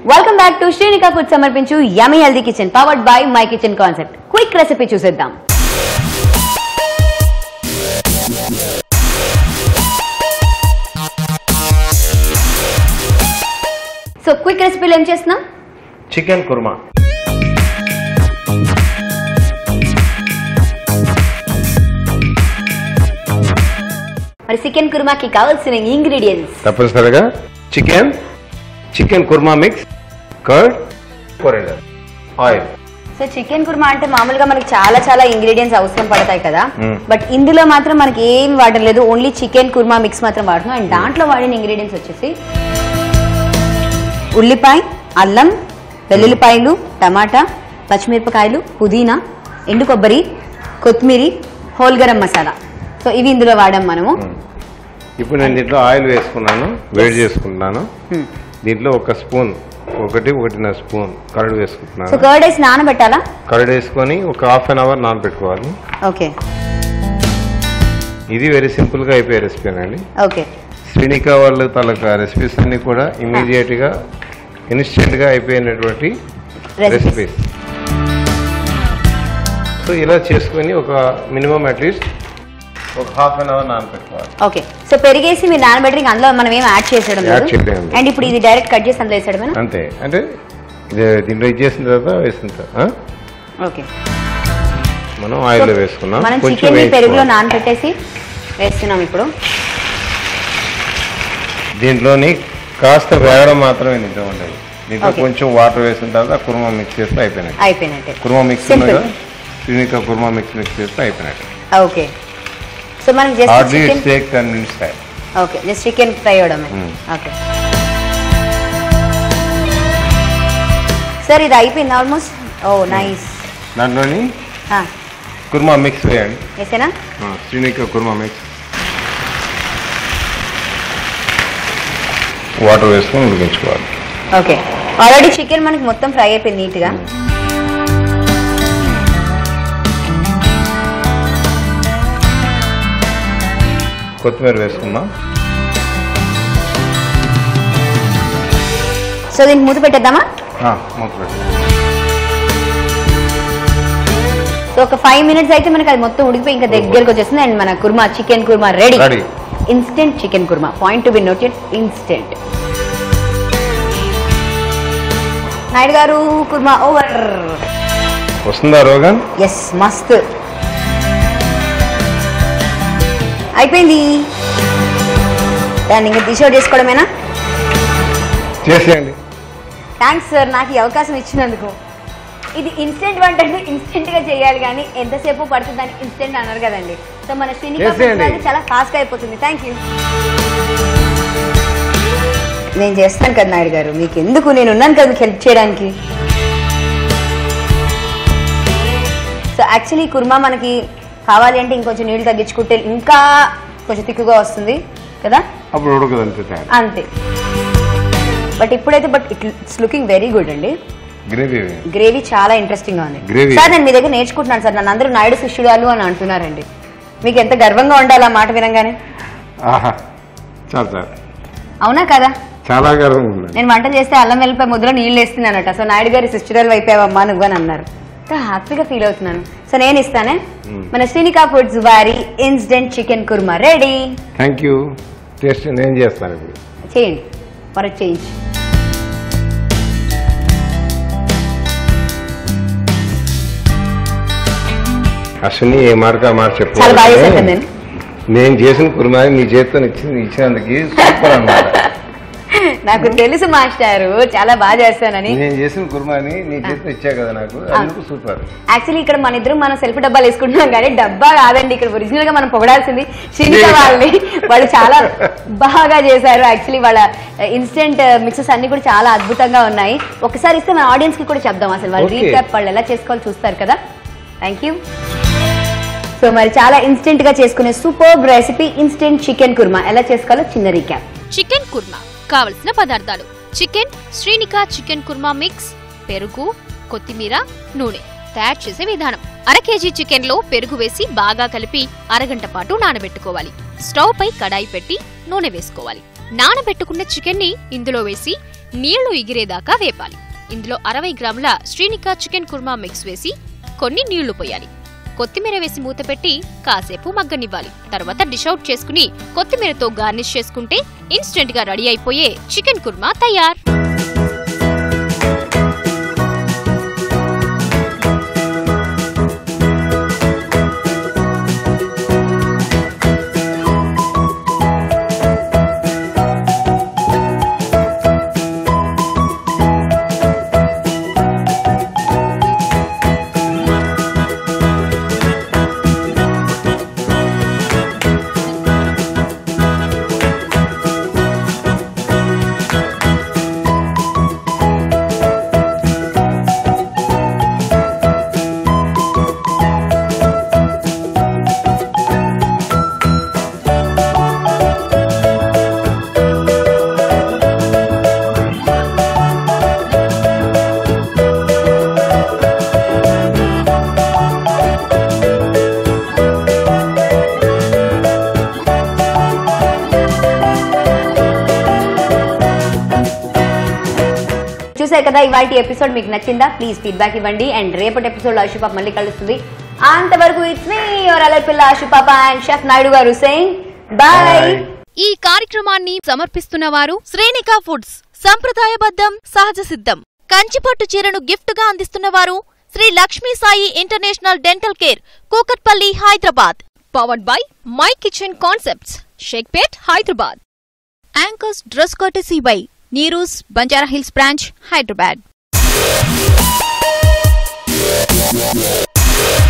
Welcome back to Srinika food సమర్పించు yummy healthy kitchen powered by my kitchen concept quick recipe చూసేద్దాం so quick రెసిపీలో ఏం చేస్తున్నాం chicken kurma మరి చికెన్ కుర్మాకి కావాల్సిన ఇంగ్రీడియంట్స్ తప్పనిసరిగా chicken chicken kurma mix curd coriander oil so chicken kurma అంటే మామూలుగా మనకి చాలా చాలా ఇంగ్రీడియంట్స్ అవసరం పడతాయి కదా మ్మ్. బట్ ఇందులో మాత్రం మనకి ఏం వాడలేదు ఓన్లీ చికెన్ కుర్మా మిక్స్ మాత్రం వాడుతున్నాం అండ్ దాంట్లో వాడిన ఇంగ్రీడియంట్స్ వచ్చేసి ఉల్లిపాయ అల్లం వెల్లుల్లిపాయలు టమాటా పచ్చిమిరపకాయలు పుదీనా ఎండు కొబ్బరి కొత్తిమీరి హోల్ గరం మసాలా సో ఇవి ఇందులో వాడాం మనము ఇప్పుడు నేను దీంట్లో ఆయిల్ వేసుకున్నాను వేడి చేసుకుంటున్నాను మ్మ్. దీంట్లో ఒక స్పూన్ ఒకటి ఒకటిన్నర స్పూన్ కర్డ్ సో వేసుకుంటున్నాను కర్డ్ వేసి నానబెట్టాలా కర్డ్ వేసుకొని ఒక హాఫ్ అన్ అవర్ నానబెట్టుకోవాలి ఓకే ఇది వెరీ సింపుల్ గా అయిపోయే రెసిపీ అండి ఓకే శ్రీనికా వాళ్ళ తాలూకా రెసిపీస్ అన్ని కూడా ఇమీడియట్ గా ఇన్స్టెంట్ గా అయిపోయినటువంటి Recipes. రెసిపీస్ సో ఇలా చేసుకొని ఒక మినిమం అట్లీస్ట్ ఒక హాఫ్ అన్ అవర్ నానబెట్టుకోవాలి ఓకే సో పెరిగేసి మీరు నానబెట్టి అందులో మనం ఏం యాడ్ చేసేయడం Add లేదు చేయలేము. అండ్ ఇప్పుడు ఇది డైరెక్ట్ కట్ చేసి అందులో వేసేయడమేనా అంతే అంటే ఇది దీంట్లో ఇది చేసిన తర్వాత వేసిన తర్వాత ఆ? ఓకే మనం ఆయిల్లో వేసుకున్నాం మనం కొంచెం చికెన్ పెరుగులో వేయించుకోవాలి. నానబెట్టేసి వేస్తున్నాం ఇప్పుడు దీంట్లోని కాస్త వేగడం మాత్రమే నిజం ఉండేది దీంట్లో Okay. కొంచెం వాటర్ వేసిన తర్వాత కుర్మా మిక్స్ చేస్తే అయిపోయినట్టు అయిపోయినట్టే కుర్మా మిక్స్ Simple. ఉన్నదా శ్రీనికా కుర్మా మిక్స్ మిక్స్ చేస్తే అయిపోయినట్టు ఓకే సో మనం just hardly chicken it's take ten minutes time okay just chicken fry అవడమే Mm. ఓకే సార్ ఇది అయిపోయింది ఆల్మోస్ట్ ఓ నైస్ దాంట్లోని కుర్మా మిక్స్ వేయండి వేసేనా ఆ, శ్రీనికా కుర్మా మిక్స్ వాటర్ వేసుకొని ఉడికించుకోవాలి ఓకే ఆల్రెడీ చికెన్ మనకి మొత్తం ఫ్రై అయిపోయింది నీట్గా కొత్తిమీర వేసుకుందాం సో దీనికి మూత పెట్టేద్దామా ఆ, మూత పెట్టు సో ఒక ఫైవ్ మినిట్స్ అయితే మనకి అది మొత్తం ఉడికిపోయి ఇంకా దగ్గరకు వచ్చేస్తుంది అండ్ మన kurma chicken kurma ready Ready. Instant chicken kurma point to be noted instant Naidu garu kurma over వస్తుందా రోగన్ ఎస్ మస్త్ అయిపోయింది దాన్ని ఇంకా డిష్ అవుట్ చేసుకోవడమేనా చేసేయండి థ్యాంక్స్ సార్ నాకు ఈ అవకాశం ఇచ్చినందుకు ఇది ఇన్స్టెంట్ వంట అంటే ఇన్స్టెంట్ గా చేయాలి కానీ ఎంతసేపు పడుతుంది దాన్ని ఇన్స్టెంట్ అన్నారు కదండి సో మన శ్రీనికా చేసేయండి. ఫుడ్స్ అది చాలా ఫాస్ట్ గా అయిపోతుంది థ్యాంక్ యూ నేను చేస్తాను కదా నాయుడు గారు మీకు ఎందుకు నేను ఉన్నాను కదా మీకు హెల్ప్ చేయడానికి సో యాక్చువల్లీ కుర్మా మనకి కావాలి అంటే ఇంకొంచెం నీళ్ళు తగ్గించుకుంటే ఇంకా కొంచెం తిక్కుగా వస్తుంది కదా అప్పుడు ఉడకదు అంతే తయారు అంతే బట్ ఇప్పుడైతే but it's looking very good అండి గ్రేవీ గ్రేవీ చాలా ఇంట్రెస్టింగ్ గా ఉంది Gravy. సార్ నేను మీ దగ్గర నేర్చుకుంటున్నాను సార్ నన్ను అందరూ నాయుడు శిష్యురాలు అని అంటున్నారండి మీకు ఎంత గర్వంగా ఉండాలి ఆ మాట వినంగానే ఆహా చాలు చాలు అవునా కదా చాలా గర్వంగా ఉందండి నేను వంట చేస్తే అల్లం వెల్లిపాయ ముద్ర నీళ్ళు వేస్తున్నానట సో నాయుడు గారి సిస్టరల్ అయిపోయావమ్మా నువ్వు అని అన్నారు సో హ్యాపీగా ఫీల్ అవుతున్నాను సో నేను ఇస్తానే మన శ్రీనికా ఫుడ్స్ వారి instant chicken kurma ready thank you taste నేను చేస్తాను ఇప్పుడు చేయండి ఫర్ చేంజ్ అశ్విని ఏ మాట మాట చెప్పు చాలా బాగా చేశాను నేను నేను చేసిన కుర్మాని నీ చేతితో ఇచ్చింది ఇచ్చినందుకు సూపర్ అన్నమాట నాకు తెలుసు మాస్టారు చాలా బాగా చేస్తానని నేను చేసిన కుర్మాని నీ చేతితో ఇచ్చా కదా నాకు అందుకు సూపర్ యాక్చువల్లీ ఇక్కడ మన ఇద్దరం మనం సెల్ఫ్ డబ్బాలు వేసుకుంటున్నాం కానీ డబ్బా కాదండి ఇక్కడ ఒరిజినల్ గా మనం పొగడాల్సింది శ్రీనిక వాళ్ళని వాళ్ళు చాలా బాగా చేశారు యాక్చువల్లీ వాళ్ళ ఇన్స్టెంట్ మిక్సెస్ అన్ని కూడా చాలా అద్భుతంగా ఉన్నాయి ఒకసారి ఇస్తే మన ఆడియన్స్ కి కూడా చెప్దాం అసలు వాళ్ళు Okay. రీక్యాప్ వాళ్ళు ఎలా చేసుకోవాలో చూస్తారు కదా థ్యాంక్ యూ సో మరి చాలా ఇన్స్టెంట్ గా చేసుకునే super recipe instant chicken kurma ఎలా చేసుకోవాలో చిన్న రీక్యాప్ చికెన్ కుర్మా కావలసిన పదార్థాలు chicken Srinika chicken kurma mix పెరుగు కొత్తిమీర నూనె తయారు చేసే విధానం అర కేజీ చికెన్ లో పెరుగు వేసి బాగా కలిపి అరగంట పాటు నానబెట్టుకోవాలి స్టవ్ పై కడాయి పెట్టి నూనె వేసుకోవాలి నానబెట్టుకున్న చికెన్ ని ఇందులో వేసి నీళ్లు ఎగిరేదాకా వేపాలి ఇందులో అరవై గ్రాముల శ్రీనికా చికెన్ కుర్మా మిక్స్ వేసి కొన్ని నీళ్లు పోయాలి కొత్తిమీర వేసి మూత పెట్టి కాసేపు మగ్గనివ్వాలి తర్వాత డిష్ అవుట్ చేసుకుని కొత్తిమీరతో గార్నిష్ చేసుకుంటే ఇన్స్టెంట్ గా రెడీ అయిపోయే చికెన్ కుర్మా తయార్ చూసారు కదా ఇవాళ ఎపిసోడ్ మీకు నచ్చిందా ప్లీజ్ ఫీడ్బ్యాక్ ఇవ్వండి అండ్ రేపటి ఎపిసోడ్ లో అశుపాప మళ్ళీ కలుస్తుంది అంతవరకు ఇట్స్ మీ యువర్ అలపిల్ల Ashupapa and chef Naidu garu saying bye ఈ కార్యక్రమాన్ని సమర్పిస్తున్న వారు శ్రేణికా ఫుడ్స్ సంప్రదాయబద్ధం సహజ సిద్ధం కంచిపట్టు చీరను గిఫ్ట్ గా అందిస్తున్న వారు Shri Lakshmi Sai international dental care Kukatpally Hyderabad powered by my kitchen concepts Shaikpet Hyderabad anchors dress courtesy by Neeru's Banjara hills branch Hyderabad